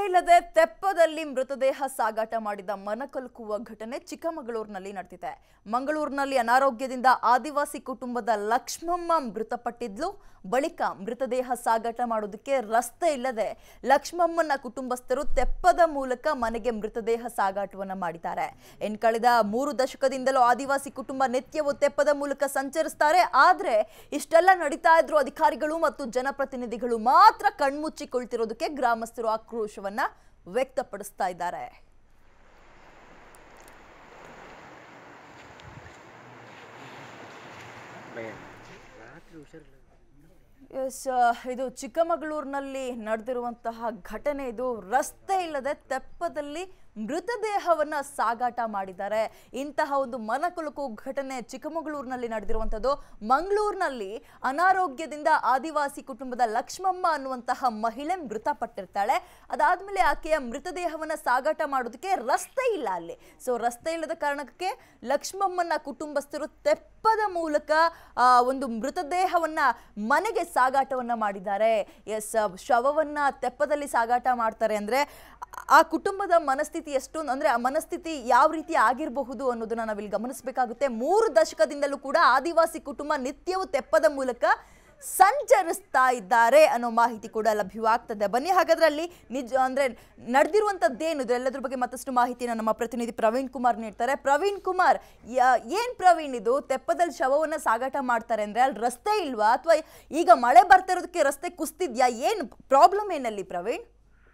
ಇಲ್ಲದೆ ತೆಪ್ಪದಲ್ಲಿ ಮೃತದೇಹ ಸಾಗಾಟ ಮಾಡಿದ ಮನಕಲುಕುವ ಘಟನೆ ಚಿಕ್ಕಮಗಳೂರಿನಲ್ಲಿ ನಡೆದಿದೆ ಮಂಗಳೂರಿನಲ್ಲಿ ಅನಾರೋಗ್ಯದಿಂದ ಆದಿವಾಸಿ ಕುಟುಂಬದ ಲಕ್ಷ್ಮಮ್ಮ ಮೃತಪಟ್ಟಿದ್ಲು ಬಳಿಕ ಮೃತದೇಹ ಸಾಗಾಟ ಮಾಡೋದಕ್ಕೆ ರಸ್ತೆ ಇಲ್ಲದೆ ಲಕ್ಷ್ಮಮ್ಮನ ಕುಟುಂಬಸ್ಥರು ತೆಪ್ಪದ ಮೂಲಕ ಮನೆಗೆ ಮೃತದೇಹ ಸಾಗಾಟವನ್ನ ಮಾಡಿದ್ದಾರೆ ಇನ್ ಕಳೆದ ಮೂರು ದಶಕದಿಂದಲೂ ಆದಿವಾಸಿ ಕುಟುಂಬ ನಿತ್ಯವೂ ತೆಪ್ಪದ ಮೂಲಕ ಸಂಚರಿಸ್ತಾರೆ ಆದ್ರೆ ಇಷ್ಟೆಲ್ಲ ನಡೀತಾ ಇದ್ರು ಅಧಿಕಾರಿಗಳು ಮತ್ತು ಜನಪ್ರತಿನಿಧಿಗಳು ಮಾತ್ರ ಕಣ್ಮುಚ್ಚಿ ಕುಳಿತಿರೋದಕ್ಕೆ ಗ್ರಾಮಸ್ಥರು ಆಕ್ರೋಶವನ್ನ ವ್ಯಕ್ತಪಡಿಸ್ತಾ ಇದ್ದಾರೆ ಎಸ್ ಇದು ಚಿಕ್ಕಮಗಳೂರಿನಲ್ಲಿ ನಡೆದಿರುವಂತಹ ಘಟನೆ ಇದು ರಸ್ತೆ ಇಲ್ಲದೆ ತೆಪ್ಪದಲ್ಲಿ ಮೃತದೇಹವನ್ನ ಸಾಗಾಟ ಮಾಡಿದ್ದಾರೆ ಇಂತಹ ಒಂದು ಮನಕೊಲುಕು ಘಟನೆ ಚಿಕ್ಕಮಗಳೂರಿನಲ್ಲಿ ನಡೆದಿರುವಂಥದ್ದು ಮಂಗಳೂರಿನಲ್ಲಿ ಅನಾರೋಗ್ಯದಿಂದ ಆದಿವಾಸಿ ಕುಟುಂಬದ ಲಕ್ಷ್ಮಮ್ಮ ಅನ್ನುವಂತಹ ಮಹಿಳೆ ಮೃತಪಟ್ಟಿರ್ತಾಳೆ ಅದಾದ್ಮೇಲೆ ಆಕೆಯ ಮೃತದೇಹವನ್ನ ಸಾಗಾಟ ಮಾಡೋದಕ್ಕೆ ರಸ್ತೆ ಇಲ್ಲ ಅಲ್ಲಿ ಸೊ ರಸ್ತೆ ಇಲ್ಲದ ಕಾರಣಕ್ಕೆ ಲಕ್ಷ್ಮಮ್ಮನ ಕುಟುಂಬಸ್ಥರು ತೆಪ್ಪದ ಮೂಲಕ ಆ, ಒಂದು ಮೃತದೇಹವನ್ನ ಮನೆಗೆ ಸಾಗಾಟವನ್ನ ಮಾಡಿದ್ದಾರೆ ಎಸ್ ಶವವನ್ನ ತೆಪ್ಪದಲ್ಲಿ ಸಾಗಾಟ ಮಾಡ್ತಾರೆ ಅಂದ್ರೆ ಆ ಕುಟುಂಬದ ಮನಸ್ಥಿತಿ ಎಷ್ಟು ಅಂದ್ರೆ ಆ ಮನಸ್ಥಿತಿ ಯಾವ ರೀತಿ ಆಗಿರಬಹುದು ಅನ್ನೋದನ್ನ ನಾವಿಲ್ಲಿ ಗಮನಿಸಬೇಕಾಗುತ್ತೆ ಮೂರು ದಶಕದಿಂದಲೂ ಕೂಡ ಆದಿವಾಸಿ ಕುಟುಂಬ ನಿತ್ಯವೂ ತೆಪ್ಪದ ಮೂಲಕ ಸಂಚರಿಸ್ತಾ ಇದ್ದಾರೆ ಅನ್ನೋ ಮಾಹಿತಿ ಕೂಡ ಲಭ್ಯವಾಗ್ತದೆ ಬನ್ನಿ ಹಾಗಾದ್ರೆ ಅಲ್ಲಿ ನಿಜ ಅಂದ್ರೆ ನಡೆದಿರುವಂತದ್ದೇನು ಎಲ್ಲದ್ರ ಬಗ್ಗೆ ಮತ್ತಷ್ಟು ಮಾಹಿತಿನ ನಮ್ಮ ಪ್ರತಿನಿಧಿ ಪ್ರವೀಣ್ ಕುಮಾರ್ ನೀಡ್ತಾರೆ ಪ್ರವೀಣ್ ಕುಮಾರ್ ಯಾ- ಏನ್ ಪ್ರವೀಣ್ ಇದು ತೆಪ್ಪದಲ್ಲಿ ಶವವನ್ನ ಸಾಗಾಟ ಮಾಡ್ತಾರೆ ಅಂದ್ರೆ ಅಲ್ಲಿ ರಸ್ತೆ ಇಲ್ವಾ ಅಥವಾ ಈಗ ಮಳೆ ಬರ್ತಾ ಇರೋದಕ್ಕೆ ರಸ್ತೆ ಕುಸ್ತಿದ್ಯಾ ಏನ್ ಪ್ರಾಬ್ಲಮ್ ಏನಲ್ಲಿ ಪ್ರವೀಣ್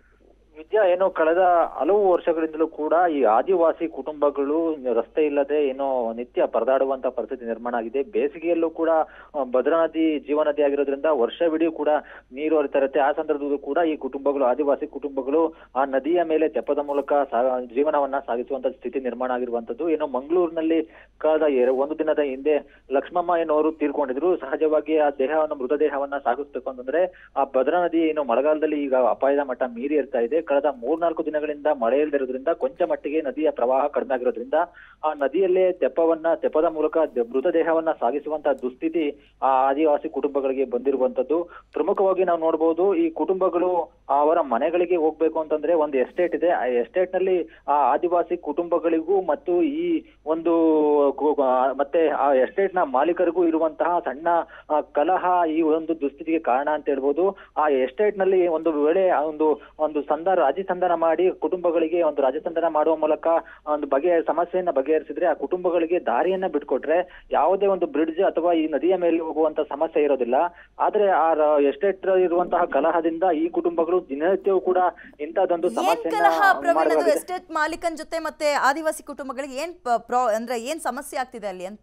ವಿದ್ಯಾ ಏನು ಕಳೆದ ಹಲವು ವರ್ಷಗಳಿಂದಲೂ ಕೂಡ ಈ ಆದಿವಾಸಿ ಕುಟುಂಬಗಳು ರಸ್ತೆ ಇಲ್ಲದೆ ಏನೋ ನಿತ್ಯ ಪರದಾಡುವಂತ ಪರಿಸ್ಥಿತಿ ನಿರ್ಮಾಣ ಆಗಿದೆ ಬೇಸಿಗೆಯಲ್ಲೂ ಕೂಡ ಆ, ಭದ್ರಾ ನದಿ ಜೀವ ನದಿ ಆಗಿರೋದ್ರಿಂದ ವರ್ಷವಿಡೀ ಕೂಡ ನೀರು ಹರಿತಾ ಇರುತ್ತೆ ಆ ಸಂದರ್ಭದಲ್ಲೂ ಕೂಡ ಈ ಕುಟುಂಬಗಳು ಆದಿವಾಸಿ ಕುಟುಂಬಗಳು ಆ ನದಿಯ ಮೇಲೆ ತೆಪ್ಪದ ಮೂಲಕ ಸಾ- ಜೀವನವನ್ನ ಸಾಗಿಸುವಂತ ಸ್ಥಿತಿ ನಿರ್ಮಾಣ ಆಗಿರುವಂತದ್ದು ಏನು ಮಂಗಳೂರಿನಲ್ಲಿ ಕಳೆದ ಎರ- ಒಂದು ದಿನದ ಹಿಂದೆ ಲಕ್ಷ್ಮಮ್ಮ ಏನೋರು ತೀರ್ಕೊಂಡಿದ್ರು ಸಹಜವಾಗಿ ಆ ದೇಹವನ್ನು ಮೃತದೇಹವನ್ನ ಸಾಗಿಸ್ಬೇಕು ಅಂತಂದ್ರೆ ಆ ಭದ್ರಾ ನದಿ ಏನು ಮಳೆಗಾಲದಲ್ಲಿ ಈಗ ಅಪಾಯದ ಮಟ್ಟ ಮೀರಿ ಇರ್ತಾ ಇದೆ ಕಳೆದ ಮೂರ್ನಾಲ್ಕು ದಿನಗಳಿಂದ ಮಳೆ ಇಲ್ಲದಿರೋದ್ರಿಂದ ಕೊಂಚ ಮಟ್ಟಿಗೆ ನದಿಯ ಪ್ರವಾಹ ಕಡಿಮೆ ಆಗಿರೋದ್ರಿಂದ ಆ ನದಿಯಲ್ಲೇ ತೆಪ್ಪವನ್ನ ತೆಪ್ಪದ ಮೂಲಕ ದ- ಮೃತದೇಹವನ್ನ ಸಾಗಿಸುವಂತ ದುಸ್ಥಿತಿ ಆ ಆದಿವಾಸಿ ಕುಟುಂಬಗಳಿಗೆ ಬಂದಿರುವಂತದ್ದು ಪ್ರಮುಖವಾಗಿ ನಾವು ನೋಡಬಹುದು ಈ ಕುಟುಂಬಗಳು ಅವರ ಮನೆಗಳಿಗೆ ಹೋಗ್ಬೇಕು ಅಂತಂದ್ರೆ ಒಂದು ಎಸ್ಟೇಟ್ ಇದೆ ಆ ಎಸ್ಟೇಟ್ ನಲ್ಲಿ ಆ ಆದಿವಾಸಿ ಕುಟುಂಬಗಳಿಗೂ ಮತ್ತು ಈ ಒಂದು ಕು- ಆ, ಮತ್ತೆ ಆ ಎಸ್ಟೇಟ್ ನ ಮಾಲೀಕರಿಗೂ ಇರುವಂತಹ ಸಣ್ಣ ಆ, ಕಲಹ ಈ ಒಂದು ದುಸ್ಥಿತಿಗೆ ಕಾರಣ ಅಂತ ಹೇಳ್ಬೋದು ಆ ಎಸ್ಟೇಟ್ ನಲ್ಲಿ ಒಂದು ವೇಳೆ ಆ ಒಂದು ಒಂದು ಸಂದ ರಾಜಿ ಸಂಧಾನ ಮಾಡಿ ಕುಟುಂಬಗಳಿಗೆ ಒಂದು ರಾಜಿ ಸಂಧಾನ ಮಾಡುವ ಮೂಲಕ ಒಂದು ಬಗೆ ಸಮಸ್ಯೆಯನ್ನ ಬಗೆಹರಿಸಿದ್ರೆ ಆ ಕುಟುಂಬಗಳಿಗೆ ದಾರಿಯನ್ನ ಬಿಟ್ಕೊಟ್ರೆ ಯಾವುದೇ ಒಂದು ಬ್ರಿಡ್ಜ್ ಅಥವಾ ಈ ನದಿಯ ಮೇಲೆ ಹೋಗುವಂತ ಸಮಸ್ಯೆ ಇರೋದಿಲ್ಲ ಆದ್ರೆ ಆ ಎಸ್ಟೇಟ್ ಇರುವಂತಹ ಕಲಹದಿಂದ ಈ ಕುಟುಂಬಗಳು ದಿನನಿತ್ಯವೂ ಕೂಡ ಇಂತಹದೊಂದು ಏನ್ ಸಮಸ್ಯೆಯನ್ನ ಕಲಹ ಪ್ರವೀಣ್ ಅದು ಮಾಡುವಾಗಿದೆ. ಎಸ್ಟೇಟ್ ಮಾಲೀಕನ ಜೊತೆ ಮತ್ತೆ ಆದಿವಾಸಿ ಕುಟುಂಬಗಳಿಗೆ ಏನ್ ಪ- ಪ್ರಾ ಅಂದ್ರೆ ಏನ್ ಸಮಸ್ಯೆ ಆಗ್ತಿದೆ ಅಲ್ಲಿ ಅಂತ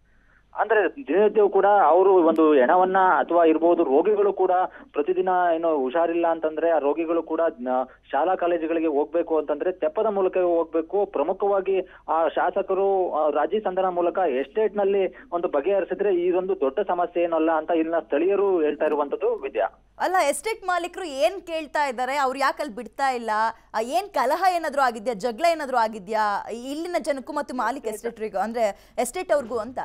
ಅಂದ್ರೆ ದಿನನಿತ್ಯವೂ ಕೂಡ ಅವರು ಒಂದು ಹೆಣವನ್ನ ಅಥವಾ ಇರ್ಬೋದು ರೋಗಿಗಳು ಕೂಡ ಪ್ರತಿದಿನ ಏನು ಹುಷಾರಿಲ್ಲ ಅಂತಂದ್ರೆ ಆ ರೋಗಿಗಳು ಕೂಡ ನ- ಶಾಲಾ ಕಾಲೇಜುಗಳಿಗೆ ಹೋಗ್ಬೇಕು ಅಂತಂದ್ರೆ ತೆಪ್ಪದ ಮೂಲಕ ಹೋಗ್ಬೇಕು ಪ್ರಮುಖವಾಗಿ ಆ ಶಾಸಕರು ಆ, ರಾಜಿ ಸಂಧಾನ ಮೂಲಕ ಎಸ್ಟೇಟ್ ನಲ್ಲಿ ಒಂದು ಬಗೆಹರಿಸಿದ್ರೆ ಇದೊಂದು ದೊಡ್ಡ ಸಮಸ್ಯೆ ಏನಲ್ಲ ಅಂತ ಇಲ್ಲಿನ ಸ್ಥಳೀಯರು ಹೇಳ್ತಾ ಇರುವಂತದ್ದು ವಿದ್ಯಾ ಅಲ್ಲ ಎಸ್ಟೇಟ್ ಮಾಲೀಕರು ಏನ್ ಕೇಳ್ತಾ ಇದ್ದಾರೆ ಅವ್ರು ಯಾಕೆ ಅಲ್ಲಿ ಬಿಡ್ತಾ ಇಲ್ಲ ಆ, ಏನ್ ಕಲಹ ಏನಾದ್ರು ಆಗಿದ್ಯಾ ಜಗಳ ಏನಾದ್ರು ಆಗಿದ್ಯಾ ಇಲ್ಲಿನ ಜನಕ್ಕೂ ಮತ್ತು ಮಾಲೀಕ ಎಸ್ಟೇಟ್ರಿಗೂ ಅಂದ್ರೆ ಎಸ್ಟೇಟ್ ಅವ್ರಿಗೂ ಅಂತ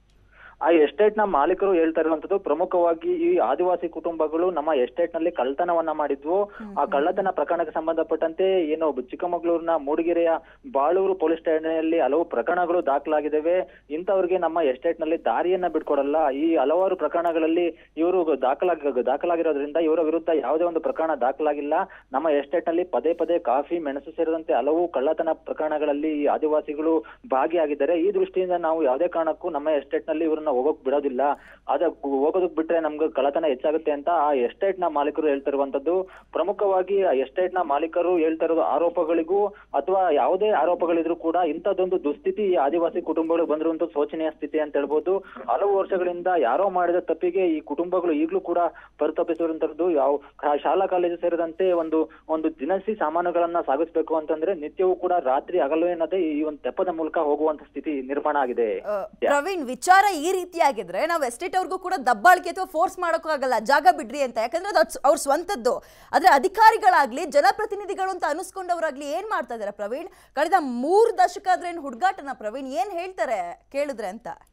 ಆ ಎಸ್ಟೇಟ್ ನ ಮಾಲೀಕರು ಹೇಳ್ತಾ ಇರುವಂತದ್ದು ಪ್ರಮುಖವಾಗಿ ಈ ಆದಿವಾಸಿ ಕುಟುಂಬಗಳು ನಮ್ಮ ಎಸ್ಟೇಟ್ ನಲ್ಲಿ ಕಳ್ಳತನವನ್ನ ಮಾಡಿದ್ವು ಆ ಕಳ್ಳತನ ಪ್ರಕರಣಕ್ಕೆ ಸಂಬಂಧಪಟ್ಟಂತೆ ಏನು ಚಿಕ್ಕಮಗಳೂರಿನ ಮೂಡಿಗೆರೆಯ ಬಾಳೂರು ಪೊಲೀಸ್ ಠಾಣೆಯಲ್ಲಿ ಹಲವು ಪ್ರಕರಣಗಳು ದಾಖಲಾಗಿದ್ದಾವೆ ಇಂಥವ್ರಿಗೆ ನಮ್ಮ ಎಸ್ಟೇಟ್ ನಲ್ಲಿ ದಾರಿಯನ್ನ ಬಿಟ್ಕೊಡಲ್ಲ ಈ ಹಲವಾರು ಪ್ರಕರಣಗಳಲ್ಲಿ ಇವರು ದಾಖಲಾಗ ದಾಖಲಾಗಿರೋದ್ರಿಂದ ಇವರ ವಿರುದ್ಧ ಯಾವುದೇ ಒಂದು ಪ್ರಕರಣ ದಾಖಲಾಗಿಲ್ಲ ನಮ್ಮ ಎಸ್ಟೇಟ್ ನಲ್ಲಿ ಪದೇ ಪದೇ ಕಾಫಿ ಮೆಣಸು ಸೇರಿದಂತೆ ಹಲವು ಕಳ್ಳತನ ಪ್ರಕರಣಗಳಲ್ಲಿ ಈ ಆದಿವಾಸಿಗಳು ಭಾಗಿಯಾಗಿದ್ದಾರೆ ಈ ದೃಷ್ಟಿಯಿಂದ ನಾವು ಯಾವುದೇ ಕಾರಣಕ್ಕೂ ನಮ್ಮ ಎಸ್ಟೇಟ್ ನಲ್ಲಿ ಇವರನ್ನ ಹೋಗೋಕ್ ಬಿಡೋದಿಲ್ಲ ಅದ ಹೋಗೋದಕ್ ಬಿಟ್ರೆ ನಮ್ಗೆ ಕಳ್ಳತನ ಹೆಚ್ಚಾಗುತ್ತೆ ಅಂತ ಆ ಎಸ್ಟೇಟ್ ನ ಮಾಲೀಕರು ಹೇಳ್ತಿರುವಂತದ್ದು ಪ್ರಮುಖವಾಗಿ ಆ ಎಸ್ಟೇಟ್ ನ ಮಾಲೀಕರು ಹೇಳ್ತಾ ಇರೋದು ಆರೋಪಗಳಿಗೂ ಅಥವಾ ಯಾವುದೇ ಆರೋಪಗಳಿದ್ರು ಕೂಡ ಇಂಥದ್ದೊಂದು ದುಸ್ಥಿತಿ ಈ ಆದಿವಾಸಿ ಕುಟುಂಬಗಳು ಬಂದಿರುವಂತ ಶೋಚನೀಯ ಸ್ಥಿತಿ ಅಂತ ಹೇಳ್ಬೋದು ಹಲವು ವರ್ಷಗಳಿಂದ ಯಾರೋ ಮಾಡಿದ ತಪ್ಪಿಗೆ ಈ ಕುಟುಂಬಗಳು ಈಗಲೂ ಕೂಡ ಪರಿತಪಿಸಿರುವಂತದ್ದು ಯಾವ ಕಾ- ಶಾಲಾ ಕಾಲೇಜು ಸೇರಿದಂತೆ ಒಂದು ಒಂದು ದಿನಸಿ ಸಾಮಾನುಗಳನ್ನ ಸಾಗಿಸ್ಬೇಕು ಅಂತಂದ್ರೆ ನಿತ್ಯವೂ ಕೂಡ ರಾತ್ರಿ ಹಗಲು ಎನ್ನದೆ ಈ ಒಂದು ತೆಪ್ಪದ ಮೂಲಕ ಹೋಗುವಂತ ಸ್ಥಿತಿ ನಿರ್ಮಾಣ ಆಗಿದೆ ಆ, ಪ್ರವೀಣ್ ವಿಚಾರ ಈ ರೀತಿಯಾಗಿದ್ರೆ ನಾವು ಎಸ್ಟೇಟ್ ಅವ್ರಿಗೂ ಕೂಡ ದಬ್ಬಾಳಿಕೆ ಅಥವಾ ಫೋರ್ಸ್ ಮಾಡೋಕ್ಕಾಗಲ್ಲ ಜಾಗ ಬಿಡ್ರಿ ಅಂತ ಯಾಕಂದ್ರೆ ಅದು ಅವ್ರ ಸ್ವಂತದ್ದು ಆದ್ರೆ ಅಧಿಕಾರಿಗಳಾಗ್ಲಿ ಜನಪ್ರತಿನಿಧಿಗಳು ಅಂತ ಅನಿಸ್ಕೊಂಡವರಾಗ್ಲಿ ಏನ್ ಮಾಡ್ತಾ ಇದಾರೆ ಪ್ರವೀಣ್ ಕಳೆದ ಮೂರು ದಶಕ ಆದ್ರೆ ಏನ್ ಹುಡುಗಾಟನ ಪ್ರವೀಣ್ ಏನ್ ಹೇಳ್ತಾರೆ ಕೇಳಿದ್ರೆ ಅಂತ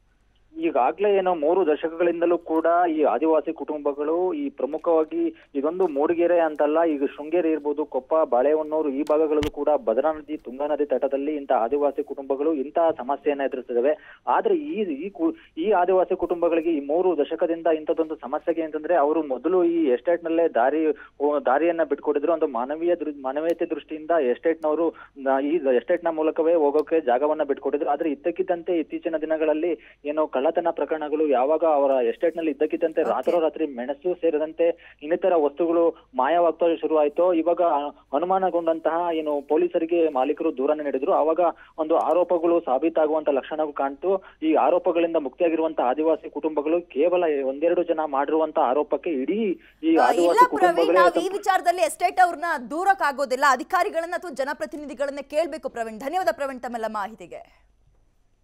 ಈಗಾಗ್ಲೇ ಏನೋ ಮೂರು ದಶಕಗಳಿಂದಲೂ ಕೂಡ ಈ ಆದಿವಾಸಿ ಕುಟುಂಬಗಳು ಈ ಪ್ರಮುಖವಾಗಿ ಇದೊಂದು ಮೂಡಿಗೆರೆ ಅಂತಲ್ಲ ಈಗ ಶೃಂಗೇರಿ ಇರ್ಬೋದು ಕೊಪ್ಪ ಬಾಳೆಹೊನ್ನೂರು ಈ ಭಾಗಗಳಲ್ಲೂ ಕೂಡ ಭದ್ರಾ ನದಿ ತುಂಗಾ ನದಿ ತಟದಲ್ಲಿ ಇಂತಹ ಆದಿವಾಸಿ ಕುಟುಂಬಗಳು ಇಂತಹ ಸಮಸ್ಯೆಯನ್ನ ಎದುರಿಸಿದವೆ ಆದ್ರೆ ಈ ಈ ಕು- ಈ ಆದಿವಾಸಿ ಕುಟುಂಬಗಳಿಗೆ ಈ ಮೂರು ದಶಕದಿಂದ ಇಂಥದ್ದೊಂದು ಸಮಸ್ಯೆಗೆ ಅಂತಂದ್ರೆ ಅವರು ಮೊದಲು ಈ ಎಸ್ಟೇಟ್ ನಲ್ಲೇ ದಾರಿ ಹೋ- ದಾರಿಯನ್ನ ಬಿಟ್ಕೊಟ್ಟಿದ್ರು ಒಂದು ಮಾನವೀಯ ದೃ ಮಾನವೀಯತೆ ದೃಷ್ಟಿಯಿಂದ ಎಸ್ಟೇಟ್ನವರು ಈ ಎಸ್ಟೇಟ್ ನ ಮೂಲಕವೇ ಹೋಗೋಕೆ ಜಾಗವನ್ನ ಬಿಟ್ಕೊಟ್ಟಿದ್ರು ಆದ್ರೆ ಇದ್ದಕ್ಕಿದ್ದಂತೆ ಇತ್ತೀಚಿನ ದಿನಗಳಲ್ಲಿ ಏನೋ ಕಳ್ಳತನ ಪ್ರಕರಣಗಳು ಯಾವಾಗ ಅವರ ಎಸ್ಟೇಟ್ ನಲ್ಲಿ ಇದ್ದಕ್ಕಿದ್ದಂತೆ ರಾತ್ರೋರಾತ್ರಿ ಮೆಣಸು ಸೇರಿದಂತೆ ಇನ್ನಿತರ ವಸ್ತುಗಳು ಮಾಯವಾಗ್ತಾ ಶುರುವಾಯ್ತು ಇವಾಗ ಅನುಮಾನಗೊಂಡಂತಹ ಏನು ಪೊಲೀಸರಿಗೆ ಮಾಲೀಕರು ದೂರನ್ನ ನೀಡಿದ್ರು ಅವಾಗ ಒಂದು ಆರೋಪಗಳು ಸಾಬೀತಾಗುವಂತ ಲಕ್ಷಣಗಳು ಕಾಣ್ತು ಈ ಆರೋಪಗಳಿಂದ ಮುಕ್ತಿಯಾಗಿರುವಂತಹ ಆದಿವಾಸಿ ಕುಟುಂಬಗಳು ಕೇವಲ ಒಂದೆರಡು ಜನ ಮಾಡಿರುವಂತ ಆರೋಪಕ್ಕೆ ಇಡೀ ಈ ಆ, ಇಲ್ಲ ಆದಿವಾಸಿ ಪ್ರವೀಣ್ ಕುಟುಂಬಗಳೇ ನಾವು ಈ ವಿಚಾರದಲ್ಲಿ ಎಸ್ಟೇಟ್ ಅವ್ರನ್ನ ದೂರಕ್ಕಾಗೋದಿಲ್ಲ ಅಧಿಕಾರಿಗಳನ್ನ ಅಥವಾ ಜನಪ್ರತಿನಿಧಿಗಳನ್ನ ಕೇಳ್ಬೇಕು ಪ್ರವೀಣ್ ಧನ್ಯವಾದ ಪ್ರವೀಣ್ ತಮ್ಮೆಲ್ಲ ಮಾಹಿತಿಗೆ